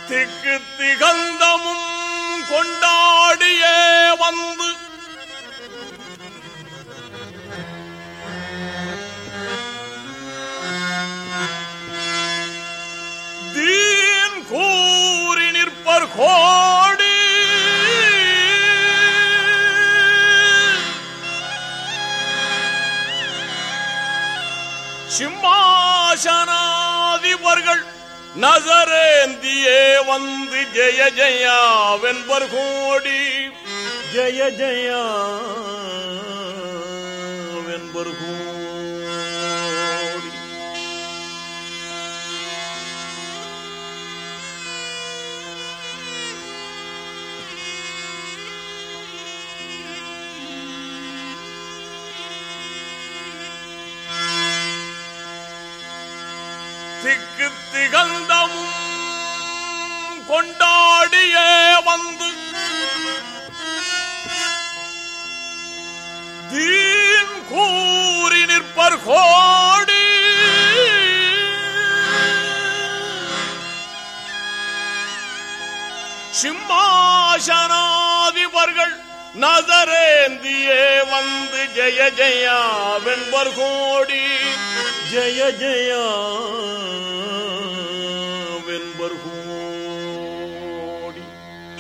திக்கு திகந்தமும் கொண்டாடியே வந்து தீன் கூறி நிற்பர் கோடி சிம்மாசனாதிபர்கள் நசரேந்தியே வந்து ஜெய ஜெயா வென்பர் கோடி ஜெய ஜெயா வென்பர் கோடி திக்கு திகந்தமும் கொண்டாடியே வந்து தீன் கூறி நிற்பர் கோடி சிம்மாசனாதிபர்கள் நதரேந்தியே வந்து ஜெய ஜெயா வெண்பர் கோடி ஜெய ஜெயா வெண்பர் கோடி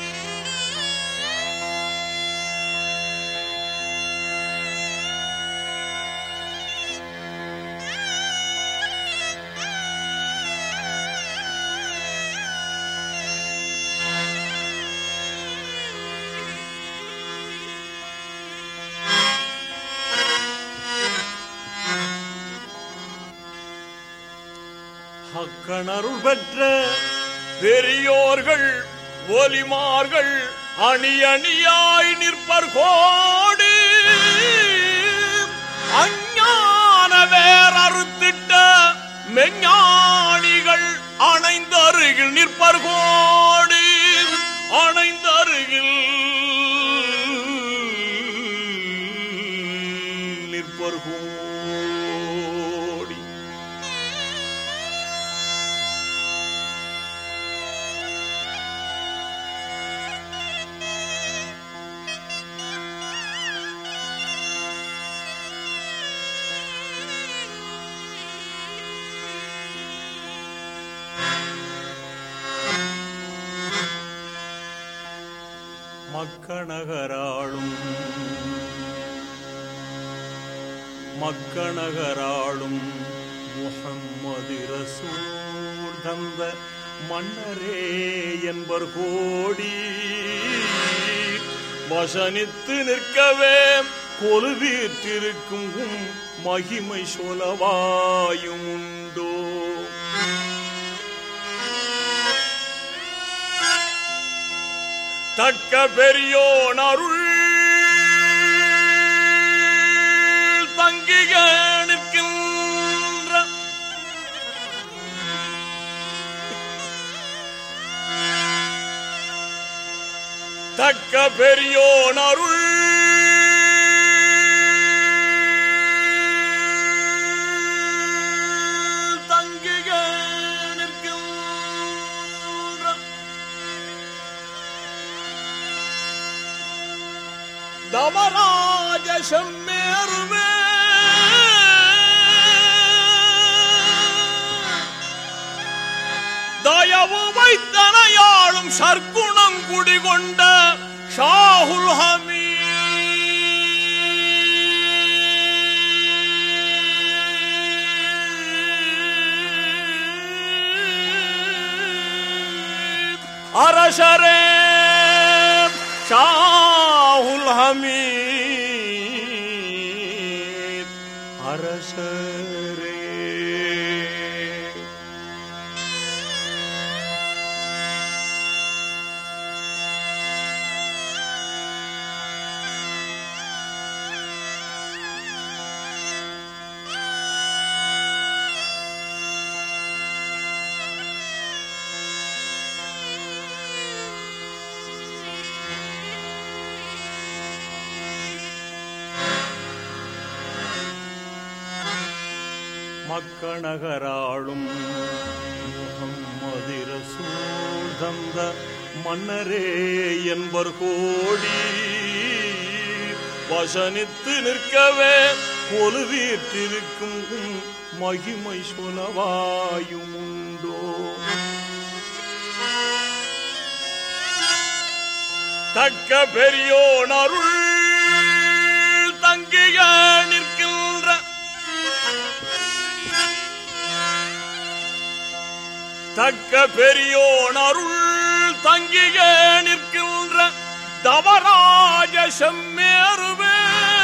அக்கணருள் பெற்ற பெரியோர்கள் ஒலிமார்கள் அணி அணியாய் நிற்பர் கோடி அஞ்ஞான வேர் அறுத்திட்ட மெஞ்ஞானிகள் அணைந்தருகில் நிற்பர் கோடி அணைந்தருகில் நிற்பர் கோடி மக்கணகராளும் மக்கணகராளும் முகம்மது ரசூல் தந்த மன்னரே என்பர் கோடி வசனித்து நிற்கவே கொலுவீற்றிருக்கும் உம் மகிமை சொலவாயும் உண்டோ தக்க பெரியோன் அருள் தங்கிய நிற்கின்ற தக்க பெரியோன் அருள் தங்கிய நிற்கின்ற தமராஜ செம்மேறுவே தயவு வைத்தனையாளும் சர்க்குணம் குடிகொண்ட ஷாகுல் ஹமீ அரசரே ஷாஹுல் ஹமீத் அரசரே மக்கணகராளும் முகம்மது சூழ்ந்த மன்னரே என்பர் கோடி வசனித்து நிற்கவே கொலுவீற்றிருக்கும் உம் மகிமை சொலவாயும் உண்டோ தக்க பெரியோன் அருள் தங்கிய நிற்கின்ற தக்க பெரியோன் அருள் தங்கிய நிற்கின்ற தவராஜ செம்மேறுவே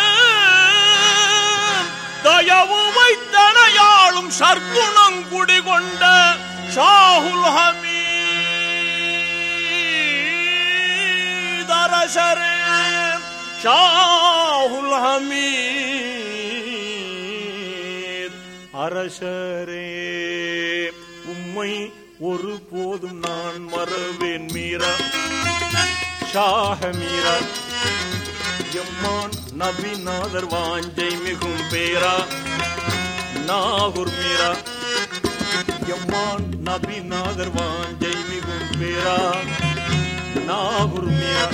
தயவு வைத்தனையாளும் சர்க்குணம் குடிகொண்ட ஷாகுல் ஹமீத் அரசரே ஷாகுல் ஹமீத் அரசரே உம்மை ஒரு போதும் நான் மறவேன் மீரா ஷாஹ மீரா எம்மான் நபிநாதர் வாஞ்சை மிகும் பேரா நாகூர் மீரா எம்மான் நபிநாதர் வாஞ்சை மிகும் பேரா நாகூர் மீரா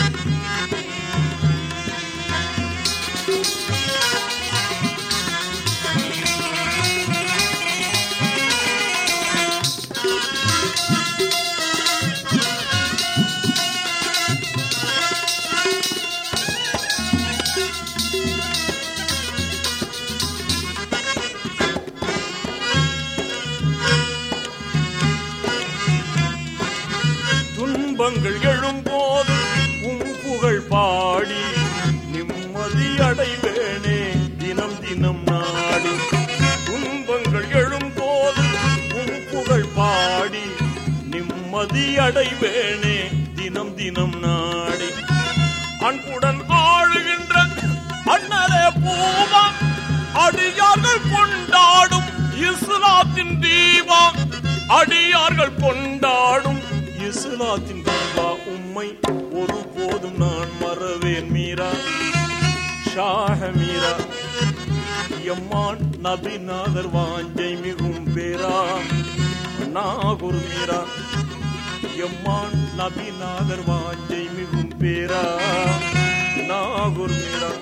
துன்பங்கள் எழும்போது உம் புகழ் பாடி நிம்மதி அடைவேனே தினம் தினம் நாடி துன்பங்கள் எழும்போது உம் புகழ் பாடி நிம்மதி அடைவேனே தினம் தினம் நாடி அன்புடன் ஆளுகின்ற அண்ணரே பூவா அடியார்கள் கொண்டாடும் இஸ்லாத்தின் தீபா அடியார்கள் கொண்டாடும் இஸ்லாத்தின் தீபா உம்மை ஒருபோதும் நான் மறவேன் மீரா ஷாஹ மீரா எம்மான் நபிநாதர் வாஞ்சை மிகும் பேரா நாகூர் மீரா எம்மான் நபிநாதர் வாஞ்சை மிகும் பேரா நாகூர் மீரா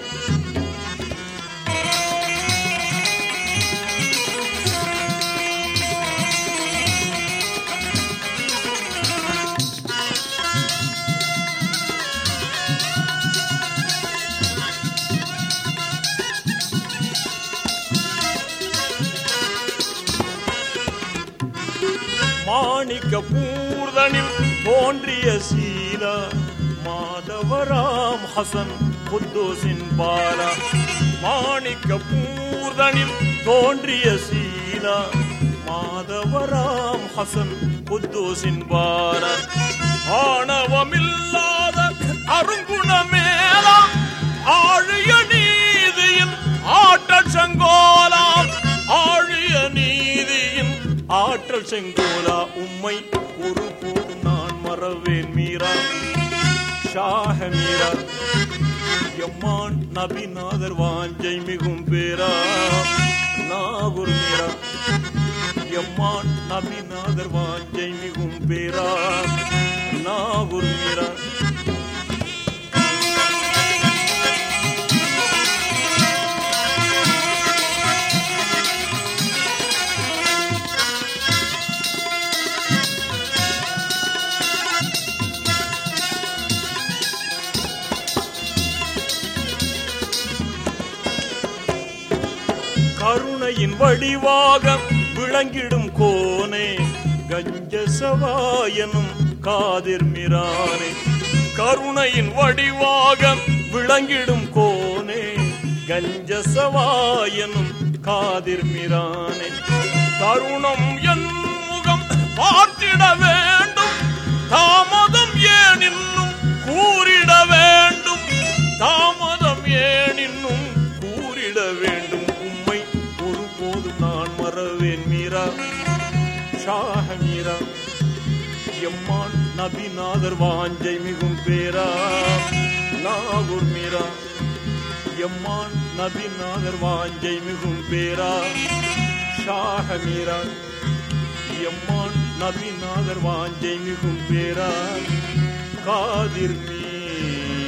மாணிக்க பூர்தனில் தோன்றிய சீலா மாதவராம் ஹசன் குத்தூசின் பாலா மாணிக்க பூர்தனில் தோன்றிய சீலா மாதவராம் ஹசன் குத்தூசின் பாலா ஆணவமில்லாத அருங்குணமேலா ஆழிய நீதியின் ஆற்றல் செங்கோலாம் ஆழிய நீதியின் ஆற்றல் செங்கோலா உம்மை ஒரு போதும் நான் மறவேன் மீரா ஷாஹ மீரா எம்மான் நபிநாதர் வாஞ்சை மிகும் பேரா நாகூர் மீரா எம்மான் நபிநாதர் வாஞ்சை மிகும் பேரா நாகூர் மீரா கருணையின் வடிவாக விளங்கிடும் கோனே கஞ்சசவாயனும் காதிர் மிரானே கருணையின் வடிவாக விளங்கிடும் கோனே கஞ்சசவாயனும் காதிர் மிரானே தருணம் என் முகம் பார்த்திட வேண்டும் தாமதம் ஏன் இன்னும் கூறிட வேண்டும் தாமதம் ஏன் இன்னும் கூறிட வேண்டும் உம்மை ஒருபோதும் நான் மறவேன் மீரா ஷாஹ மீரா எம்மான் நபிநாதர் வாஞ்சை மிகும் பேரா நாகூர் மீரா எம்மான் நபிநாதர் வாஞ்சை மிகும் பேரா ஷாஹ மீரா எம்மான் நபிநாதர் வாஞ்சை மிகும் பேரார் காதிர் மீ